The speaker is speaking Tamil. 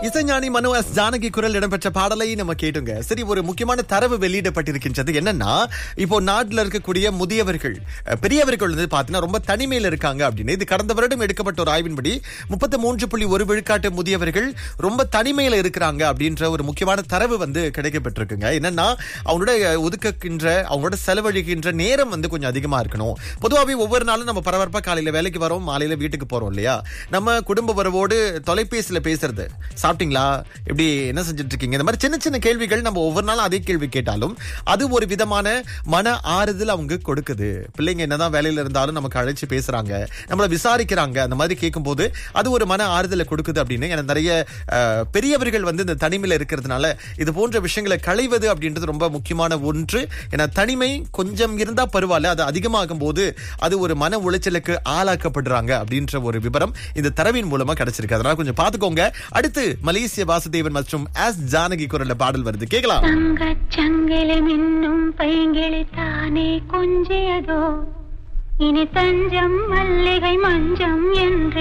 இசைஞானி மனோ எஸ் ஜானகி குரல் இடம்பெற்ற பாடலை நம்ம கேட்டுங்க சரி ஒரு முக்கியமான தரவு வெளியிடப்பட்டிருக்கின்றது என்னன்னா இப்போ நாட்டுல இருக்கக்கூடிய முதியவர்கள் அஹ், பெரியவர்கள் வந்து பாத்தீங்கன்னா ரொம்ப தனிமையில இருக்காங்க அப்படின்னு இது கடந்த வருடம் எடுக்கப்பட்ட ஒரு ஆய்வின்படி முப்பத்தி மூன்று புள்ளி ஒரு விழுக்காட்டு முதியவர்கள் ரொம்ப தனிமையில இருக்கிறாங்க அப்படின்ற ஒரு முக்கியமான தரவு வந்து கிடைக்கப்பட்டிருக்குங்க என்னன்னா அவங்களோட ஒதுக்குகின்ற அவங்களோட செலவழிக்கின்ற நேரம் வந்து கொஞ்சம் அதிகமா இருக்கணும் பொதுவாகவே ஒவ்வொரு நாளும் நம்ம பரபரப்பா காலையில வேலைக்கு வரோம் மாலையில வீட்டுக்கு போறோம் இல்லையா நம்ம குடும்ப உறவோடு தொலைபேசியில பேசுறது சாப்பிட்டீங்களா எப்படி என்ன செஞ்சுட்டு இருக்கீங்க இந்த மாதிரி சின்ன சின்ன கேள்விகள் நம்ம ஒவ்வொரு நாளும் அதே கேள்வி கேட்டாலும் அது ஒரு விதமான மன ஆறுதல் அவங்க கொடுக்குது பிள்ளைங்க என்னதான் வேலையில இருந்தாலும் நமக்கு அழைச்சு பேசுறாங்க நம்மள விசாரிக்கிறாங்க அந்த மாதிரி கேட்கும்போது அது ஒரு மன ஆறுதலை கொடுக்குது அப்படின்னு எனக்கு நிறைய அஹ், பெரியவர்கள் வந்து இந்த தனிமையில இருக்கிறதுனால இது போன்ற விஷயங்களை களைவது அப்படின்றது ரொம்ப முக்கியமான ஒன்று ஏன்னா தனிமை கொஞ்சம் இருந்தா பரவாயில்ல அது அதிகமாகும் போது அது ஒரு மன உளைச்சலுக்கு ஆளாக்கப்படுறாங்க அப்படின்ற ஒரு விவரம் இந்த தரவின் மூலமா கிடைச்சிருக்கு அதனால கொஞ்சம் பாத்துக்கோங்க அடுத்து மலேசிய வாசுதேவன் மற்றும் எஸ் ஜானகி குரல்ல பாடல் வருது கேட்கலாம் தங்கச் சங்கிலி மின்னும் பைங்கிளி தானே கொஞ்சியதோ இனி தஞ்சம் மல்லிகை மஞ்சம் என்று